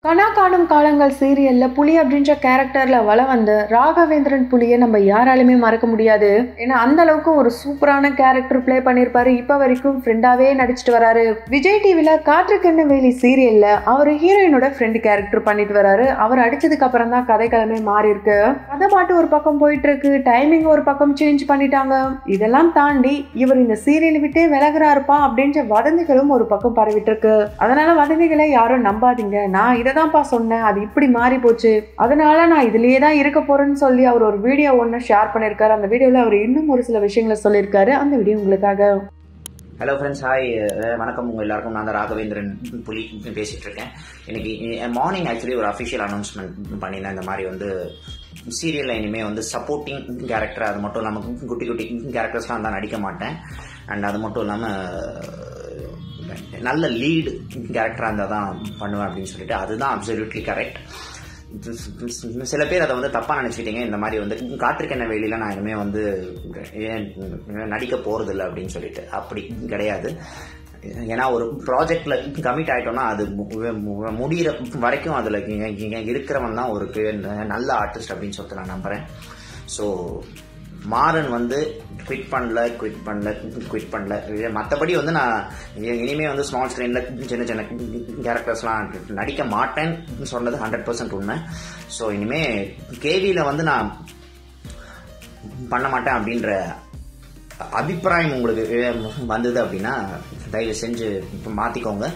கனா காணும் காலங்கள் சீரியல்ல புலி அப்படின்ற கேரக்டர்ல வள வந்த ராகவேந்திரன் புலியை நம்ம யாராலுமே மறக்க முடியாது ஏன்னா அந்த அளவுக்கு ஒரு சூப்பரான கேரக்டர் ப்ளே பண்ணியிருப்பாரு இப்ப வரைக்கும் ஃப்ரெண்டாவே நடிச்சிட்டு வராரு விஜய் டிவில காற்றுக்கென்ன வேலி சீரியல்ல அவர் ஹீரோயினோட ஃப்ரெண்ட் கேரக்டர் பண்ணிட்டு வராரு அவர் அடிச்சதுக்கு அப்புறம் தான் கதைக்கிழமை மாறி இருக்கு கதை பாட்டு ஒரு பக்கம் போயிட்டு இருக்கு டைமிங் ஒரு பக்கம் சேஞ்ச் பண்ணிட்டாங்க இதெல்லாம் தாண்டி இவர் இந்த சீரியல் விட்டே விலகுறாருப்பா அப்படின்ற வதந்திகளும் ஒரு பக்கம் பரவிட்டு இருக்கு அதனால வதந்திகளை யாரும் நம்பாதீங்க நான் இதை தான்ப்பா சொன்னேன் அது இப்படி மாறி போச்சு அதனால நான் இதுலயே தான் இருக்க போறேன்னு சொல்லி அவர் ஒரு வீடியோ ஒன்று ஷேர் பண்ணியிருக்காரு அந்த வீடியோவில் அவர் இன்னும் ஒரு சில விஷயங்களை சொல்லியிருக்காரு அந்த வீடியோ உங்களுக்காக ஹலோ ஃப்ரெண்ட்ஸ் ஹாய் வணக்கம் உங்கள் எல்லாருக்கும் நான் தான் ராகவேந்திரன் புலி பேசிகிட்டு இருக்கேன் இன்னைக்கு மார்னிங் ஆக்சுவலி ஒரு அஃபிஷியல் அனௌன்ஸ்மெண்ட் பண்ணினேன் இந்த மாதிரி வந்து சீரியலில் இனிமேல் வந்து சப்போர்ட்டிங் கேரக்டர் அது மட்டும் இல்லாமல் குட்டி குட்டி கேரக்டர்ஸ்லாம் தான் நடிக்க மாட்டேன் அண்ட் அது மட்டும் இல்லாமல் நல்ல லீடு கேரக்டராக இருந்தால் தான் பண்ணுவேன் அப்படின்னு சொல்லிட்டு அதுதான் அப்சல்யூட்லி கரெக்ட் சில பேர் அதை வந்து தப்பாக நினச்சிக்கிட்டீங்க இந்த மாதிரி வந்து காற்றுக்கெண்ண வெளியில நான் இனிமேல் வந்து ஏன் நடிக்க போகிறதில்ல அப்படின்னு சொல்லிட்டு அப்படி கிடையாது ஏன்னா ஒரு ப்ராஜெக்ட்ல கமிட் ஆயிட்டோம்னா அது முடிகிற வரைக்கும் அதில் இருக்கிறவன் தான் ஒரு நல்ல ஆர்டிஸ்ட் அப்படின்னு சொல்லிட்டு நான் நம்புகிறேன் ஸோ மாறன் வந்து குவிட் பண்ணல குவிட் பண்ணல குவிட் பண்ணல மற்றபடி வந்து நான் இனிமேல் வந்து ஸ்மால் ஸ்க்ரீனில் சின்ன சின்ன கேரக்டர்ஸ்லாம் நடிக்க மாட்டேன்னு சொன்னது ஹண்ட்ரட் பர்சன்ட் உண்மை ஸோ இனிமேல் கேவியில் வந்து நான் பண்ண மாட்டேன் அப்படின்ற அபிப்பிராயம் உங்களுக்கு வந்தது அப்படின்னா தயவு செஞ்சு மாற்றிக்கோங்க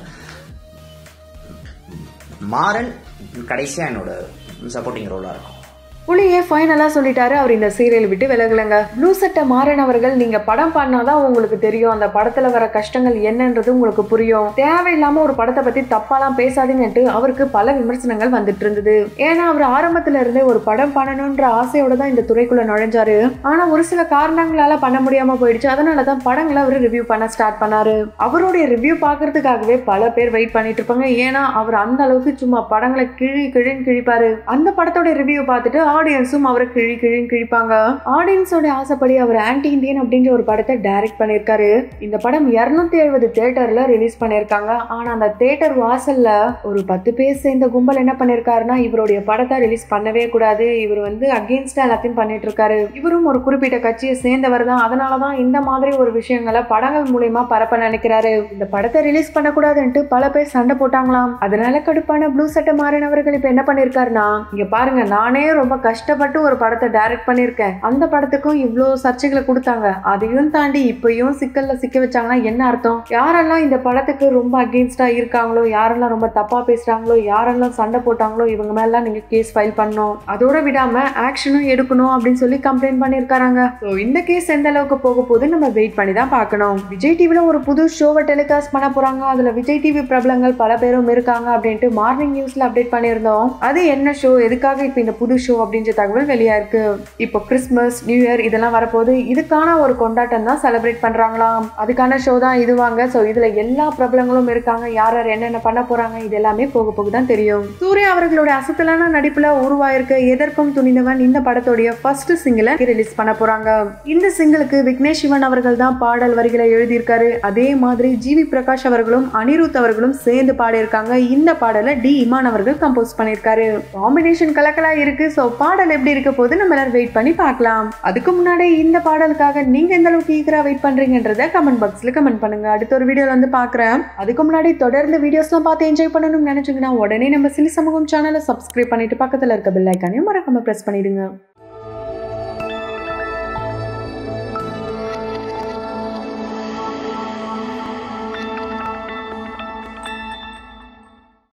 மாறன் கடைசியாக என்னோட சப்போர்ட்டிங் ரோலாக இருக்கும் புலியே ஃபைனலாக சொல்லிட்டாரு அவர் இந்த சீரியல் விட்டு விலகலைங்க ப்ளூ சட்டை மாறன் அவர்கள் நீங்க படம் பண்ணாதான் உங்களுக்கு தெரியும் அந்த படத்துல வர கஷ்டங்கள் என்னன்றது உங்களுக்கு புரியும் தேவையில்லாம ஒரு படத்தை பத்தி தப்பாலாம் பேசாதீங்கன்ட்டு அவருக்கு பல விமர்சனங்கள் வந்துட்டு இருந்தது ஏன்னா அவர் ஆரம்பத்துல இருந்தே ஒரு படம் பண்ணணும்ன்ற ஆசையோட தான் இந்த துறைக்குள்ள நுழைஞ்சாரு ஆனா ஒரு சில காரணங்களால பண்ண முடியாம போயிடுச்சு அதனாலதான் படங்களை அவர் ரிவ்யூ பண்ண ஸ்டார்ட் பண்ணாரு அவருடைய ரிவ்யூ பாக்குறதுக்காகவே பல பேர் வெயிட் பண்ணிட்டு இருப்பாங்க ஏன்னா அவர் அந்த அளவுக்கு சும்மா படங்களை கிழி கிழின்னு கிழிப்பாரு அந்த படத்தோட ரிவ்யூ பார்த்துட்டு ஆடியன்ஸும் அவரை கிழி கிழின்னு கிழிப்பாங்க ஆடியன்ஸோட ஆசைப்படி அவர் ஆன்டி இந்தியன் அப்படின்ற ஒரு படத்தை டைரக்ட் பண்ணியிருக்காரு இந்த படம் இரநூத்தி எழுபது தேட்டர்ல ரிலீஸ் பண்ணியிருக்காங்க ஆனா அந்த தேட்டர் வாசல்ல ஒரு பத்து பேர் சேர்ந்த கும்பல் என்ன பண்ணிருக்காருன்னா இவருடைய படத்தை ரிலீஸ் பண்ணவே கூடாது இவர் வந்து அகேன்ஸ்டா எல்லாத்தையும் பண்ணிட்டு இருக்காரு இவரும் ஒரு குறிப்பிட்ட கட்சியை சேர்ந்தவர் தான் அதனாலதான் இந்த மாதிரி ஒரு விஷயங்களை படங்கள் மூலியமா பரப்ப நினைக்கிறாரு இந்த படத்தை ரிலீஸ் பண்ணக்கூடாதுன்ட்டு பல பேர் சண்டை போட்டாங்களாம் அதனால கடுப்பான ப்ளூ சட்டை மாறினவர்கள் இப்ப என்ன பண்ணிருக்காருன்னா இங்க பாருங்க நானே ரொம்ப கஷ்டப்பட்டு ஒரு படத்தை டைரக்ட் பண்ணியிருக்கேன் அந்த படத்துக்கும் இவ்வளோ சர்ச்சைகளை கொடுத்தாங்க அதையும் தாண்டி இப்பயும் சிக்கல்ல சிக்க வச்சாங்கன்னா என்ன அர்த்தம் யாரெல்லாம் இந்த படத்துக்கு ரொம்ப அகேன்ஸ்டா இருக்காங்களோ யாரெல்லாம் ரொம்ப தப்பா பேசுறாங்களோ யாரெல்லாம் சண்டை போட்டாங்களோ இவங்க மேலாம் நீங்க கேஸ் ஃபைல் பண்ணணும் அதோட விடாம ஆக்ஷனும் எடுக்கணும் அப்படின்னு சொல்லி கம்ப்ளைண்ட் பண்ணியிருக்காங்க ஸோ இந்த கேஸ் எந்த அளவுக்கு போக போது நம்ம வெயிட் பண்ணி தான் பார்க்கணும் விஜய் டிவில ஒரு புது ஷோவை டெலிகாஸ்ட் பண்ண போறாங்க அதுல விஜய் டிவி பிரபலங்கள் பல பேரும் இருக்காங்க அப்படின்ட்டு மார்னிங் நியூஸ்ல அப்டேட் பண்ணியிருந்தோம் அது என்ன ஷோ எதுக்காக இப்போ இந்த புது ஷோ அப்படின்ற தகவல் வெளியா இருக்கு இப்போ கிறிஸ்மஸ் நியூ இயர் இதெல்லாம் வரப்போது இதுக்கான ஒரு கொண்டாட்டம் தான் செலிப்ரேட் பண்றாங்களாம் அதுக்கான ஷோ தான் இதுவாங்க ஸோ இதுல எல்லா பிரபலங்களும் இருக்காங்க யார் யார் என்னென்ன பண்ண போறாங்க இது எல்லாமே போக போக தான் தெரியும் சூர்யா அவர்களோட அசத்தலான நடிப்புல உருவாயிருக்க எதற்கும் துணிந்தவன் இந்த படத்தோடைய ஃபர்ஸ்ட் சிங்கிளை ரிலீஸ் பண்ண போறாங்க இந்த சிங்கிளுக்கு விக்னேஷ் சிவன் அவர்கள் தான் பாடல் வரிகளை எழுதியிருக்காரு அதே மாதிரி ஜிவி பிரகாஷ் அவர்களும் அனிருத் அவர்களும் சேர்ந்து பாடியிருக்காங்க இந்த பாடலை டி இமான் அவர்கள் கம்போஸ் பண்ணியிருக்காரு காம்பினேஷன் கலக்கலா இருக்கு ஸோ பாடல் எப்படி இருக்க போது நம்ம எல்லாரும் வெயிட் பண்ணி பார்க்கலாம் அதுக்கு முன்னாடி இந்த பாடலுக்காக நீங்க எந்த அளவுக்கு ஈகரா வெயிட் பண்றீங்கன்றத கமெண்ட் பாக்ஸ்ல கமெண்ட் பண்ணுங்க அடுத்த ஒரு வீடியோல வந்து பாக்குறேன் அதுக்கு முன்னாடி தொடர்ந்து வீடியோஸ்லாம் பார்த்து என்ஜாய் பண்ணணும்னு நினைச்சீங்கன்னா உடனே நம்ம சிலி சமூகம் சேனலை சப்ஸ்கிரைப் பண்ணிட்டு பக்கத்துல இருக்க பெல் ஐக்கானையும் மறக்காம பிரஸ் பண்ணிடுங்க